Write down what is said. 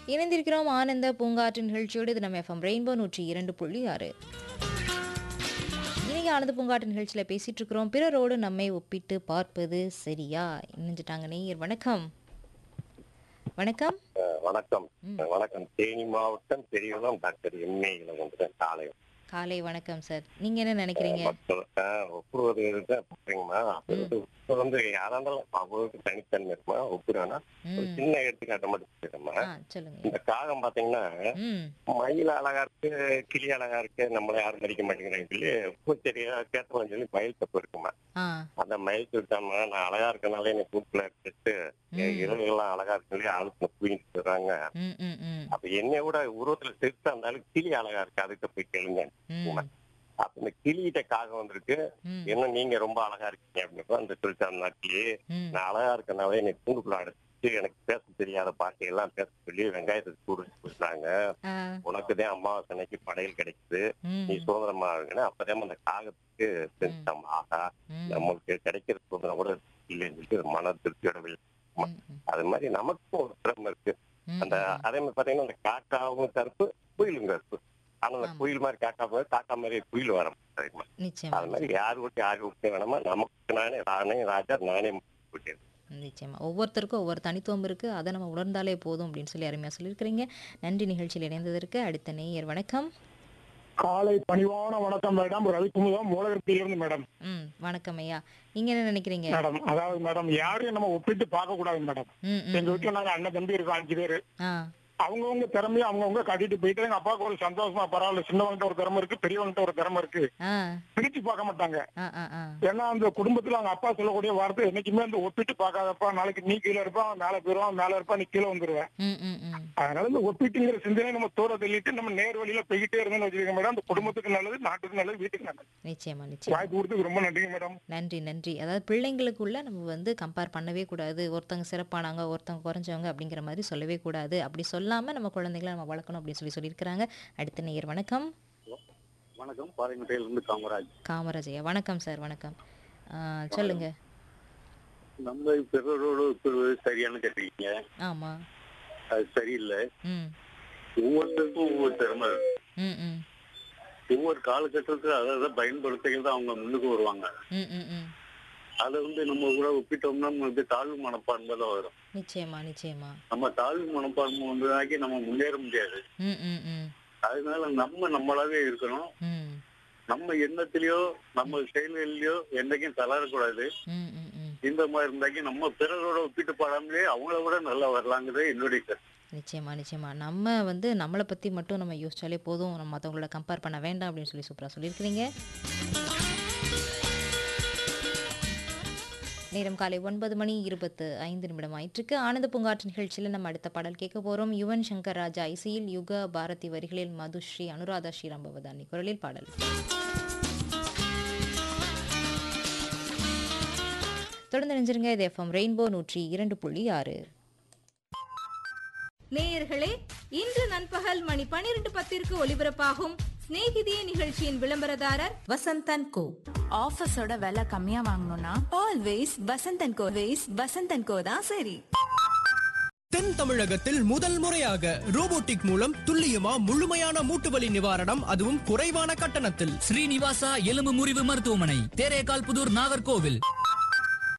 இணைந்திருக்கிறோம் ஆனந்த பூங்காற்று நிகழ்ச்சியோடு இது நம்ம எஃப்எம் ரெயின்போ நூற்றி இரண்டு புள்ளி ஆறு இன்னைக்கு ஆனந்த பூங்காற்று நிகழ்ச்சியில் பேசிட்டு இருக்கிறோம் பிறரோடு நம்மை ஒப்பிட்டு பார்ப்பது சரியா இணைஞ்சிட்டாங்க நேயர் வணக்கம் வணக்கம் அஹ் வணக்கம் ம். வணக்கம் தேனி மாவட்டம் பெரியகுளம் டாக்டர் எம்ஏ இளவந்தன் காலை காலை வணக்கம் சார் நீங்க என்ன நினைக்கிறீங்க மக்கள் அஹ் ஒப்புறது பாத்தீங்கன்னா அது வந்து ஒப்புறது வந்து யாரா இருந்தாலும் அவங்களுக்கு தனித்தன்மை இருக்குமா ஒப்புறோம்னா ஒரு ம் சின்ன எடுத்துக்காட்ட மட்டும் சொல்லிடுறோமா ஆ சொல்லுங்க இந்த காகம் பாத்தீங்கன்னா ம் மயில் அழகா இருக்கு கிளி அழகா இருக்கு நம்மள யாரும் மதிக்க மாட்டேங்கிறாங்க சொல்லி பூச்செடியா கேட்டவன் சொல்லி மயில் தப்பு இருக்குமா ஆ அந்த மயில் சொல்லிட்டாமா நான் அழகா இருக்கனால என்னை கூட்டுல எடுத்துட்டு என் ம் இரவுகள்லாம் அழகா இருக்கு சொல்லி ஆளுக்கு தூங்கிட்டு போயிடுறாங்க ம் ம் ம் அப்ப என்னை விட உருவத்துல சிறுத்தா இருந்தாலும் கிளி அழகா இருக்கு அதுக்கு போய் கேளுங்க ம் அப்ப இந்த கிளிகிட்ட காகம் வந்திருக்கு ம் என்ன நீங்க ரொம்ப அழகா இருக்கீங்க அப்படின்னு அந்த சொல்லிட்டு அந்த நாட்டிலே ம் நான் அழகா இருக்கனால என்னை தூண்டுக்குள்ள அடைச்சிட்டு எனக்கு பேச தெரியாத பாட்டை எல்லாம் பேச சொல்லி வெங்காயத்தை சூடு போட்டாங்க ஆ உனக்குதான் அமாவாசை அன்னைக்கு படையல் கிடைக்குது ம் நீ சுதந்திரமா இருக்குன்னு அப்பதான் அந்த காகத்துக்கு செஞ்சாமா ஆகா ம் நம்மளுக்கு கிடைக்கிற சுதந்திரம் கூட இல்லைன்னு சொல்லிட்டு மன திருப்தியோட வெளியே ம் ம் அது மாதிரி நமக்கும் ஒரு திறமை இருக்கு ம் அந்த அதே மாதிரி பாத்தீங்கன்னா அந்த காக்காவும் கருப்பு குயிலும் கருப்பு ஆனா அந்த ஆமா. குயில் மாதிரி காக்கா போய் காக்கா மாதிரி குயில் வர தெரியுமா நிச்சயமா அது மாதிரி யார் விட்டு யார் விட்டு வேணாமா நமக்கு நானே நானே ராஜா நானே விட்டேன் நிச்சயமா ஒவ்வொருத்தருக்கும் ஒவ்வொரு தனித்துவம் இருக்கு அதை நம்ம உணர்ந்தாலே போதும் அப்படின்னு சொல்லி அருமையா சொல்லியிருக்கிறீங்க நன்றி நிகழ்ச்சியில் இணைந்ததற்கு அடுத்த நேயர் வணக்கம் காலை பணிவான வணக்கம் மேடம் ரவிக்குமுதம் மூலகத்திலிருந்து மேடம் ம் வணக்கம் ஐயா நீங்க என்ன நினைக்கிறீங்க மேடம் அதாவது மேடம் யாரையும் நம்ம ஒப்பிட்டு பார்க்க கூடாது மேடம் ம் ம் எங்க வீட்டுல நாங்க அண்ணன் தம்பி இருக்கோம் அஞ்சு பேரு ஆ அவங்கவுங்க திறமையை அவங்கவுங்க காட்டிட்டு போயிட்டு எங்க அப்பாவுக்கு ஒரு சந்தோஷமா பரவாயில்ல சின்னவங்கிட்ட ஒரு திறமை இருக்கு பெரியவங்கிட்ட ஒரு திறமை இருக்கு ஆ பிரிச்சு பார்க்க மாட்டாங்க ஆ ஆ ஆ ஏன்னா அந்த குடும்பத்துல அவங்க அப்பா சொல்லக்கூடிய வார்த்தை என்னைக்குமே அந்த ஒப்பிட்டு பார்க்காதப்பா நாளைக்கு நீ கீழே இருப்பான் அவன் மேல போயிருவான் மேல இருப்பா நீ கீழே வந்துருவேன் ம் ம் ம் அதனால இந்த ஒப்பிட்டுங்கிற சிந்தனை நம்ம தூர தள்ளிட்டு நம்ம நேர் வழியில போய்கிட்டே இருந்தோம்னு வச்சுக்கோங்க மேடம் அந்த குடும்பத்துக்கு நல்லது நாட்டுக்கு நல்லது வீட்டுக்கு நல்லது நிச்சயமா நிச்சயமா வாய்ப்பு கொடுத்ததுக்கு ரொம்ப நன்றிங்க மேடம் நன்றி நன்றி அதாவது பிள்ளைங்களுக்குள்ள நம்ம வந்து கம்பேர் பண்ணவே கூடாது ஒருத்தவங்க சிறப்பானவங்க ஒருத்தவங்க குறைஞ்சவங்க அப்படிங்கிற மாதிரி சொல்லவே கூடாது அப்படி சொல்லாம நம்ம குழந்தைகளை நம்ம வளர்க்கணும் அப்படின்னு சொல்லி சொல்லியிருக்கிறாங்க அடுத்த நேயர் வணக்கம் வணக்கம் பாறைமுட்டையில இருந்து காமராஜ் காமராஜ் ஐயா வணக்கம் சார் வணக்கம் ஆ, சொல்லுங்க நம்ம பிறரோடு ஒப்பிடுவது சரியானு கேட்டீங்க ஆமா அது சரியில்லை ம் ஒவ்வொருத்தருக்கும் ஒவ்வொரு திறமை இருக்கு. ம் ம் ஒவ்வொரு காலகட்டத்துக்கு அதை அதை பயன்படுத்திகள் தான் அவங்க முன்னுக்கு வருவாங்க ம் ம் ம் அதை வந்து நம்ம கூட ஒப்பிட்டோம்னா நமக்கு தாழ்வு மனப்பான்மை தான் வரும் நிச்சயமா நிச்சயமா நம்ம தாழ்வு மனப்பான்மை வந்ததாக்கி நம்ம முன்னேற முடியாது ம் ம் ம் அதனால நம்ம நம்மளாவே இருக்கணும் ம் நம்ம எண்ணத்திலயோ நம்ம செயல்களிலயோ என்னைக்கும் தளரக்கூடாது ம் ம் ம் இந்த மாதிரி இருந்தாக்கி நம்ம பிறரோட ஒப்பிட்டு பாடாமலே அவங்கள விட நல்லா வரலாங்கிறது என்னுடைய கருத்து நிச்சயமா நிச்சயமா நம்ம வந்து நம்மளை பற்றி மட்டும் நம்ம யோசிச்சாலே போதும் நம்ம மற்றவங்கள கம்பேர் பண்ண வேண்டாம் அப்படின்னு சொல்லி சூப்பராக சொல்லியிருக்கிறீங்க நேரம் காலை ஒன்பது மணி இருபத்து ஐந்து நிமிடம் ஆயிற்றுக்கு ஆனந்த பூங்காற்று நிகழ்ச்சியில் நம்ம அடுத்த பாடல் கேட்க போகிறோம் யுவன் சங்கர் ராஜா இசையில் யுக பாரதி வரிகளில் மதுஸ்ரீ அனுராதா ஸ்ரீராம் பவதானி குரலில் பாடல் தொடர்ந்து நினைஞ்சிருங்க இது எஃப்எம் ரெயின்போ நூற்றி இரண்டு புள்ளி ஆறு நேயர்களே இன்று நண்பகல் மணி பனிரெண்டு பத்திற்கு ஒலிபரப்பாகும் சிநேகிதியே நிகழ்ச்சியின் விளம்பரதாரர் வசந்தன் கோ ஆஃபீஸோட விலை கம்மியா வாங்கணும்னா always Vasanthan co ways Vasanthan co தான் சரி தென் தமிழகத்தில் முதல் முறையாக ரோபோட்டிக் மூலம் துல்லியமா முழுமையான மூட்டு வலி நிவாரணம் அதுவும் குறைவான கட்டணத்தில் ஸ்ரீனிவாசா எலும்பு முறிவு மருத்துவமனை தேரேகால் புதூர் நாகர்கோவில்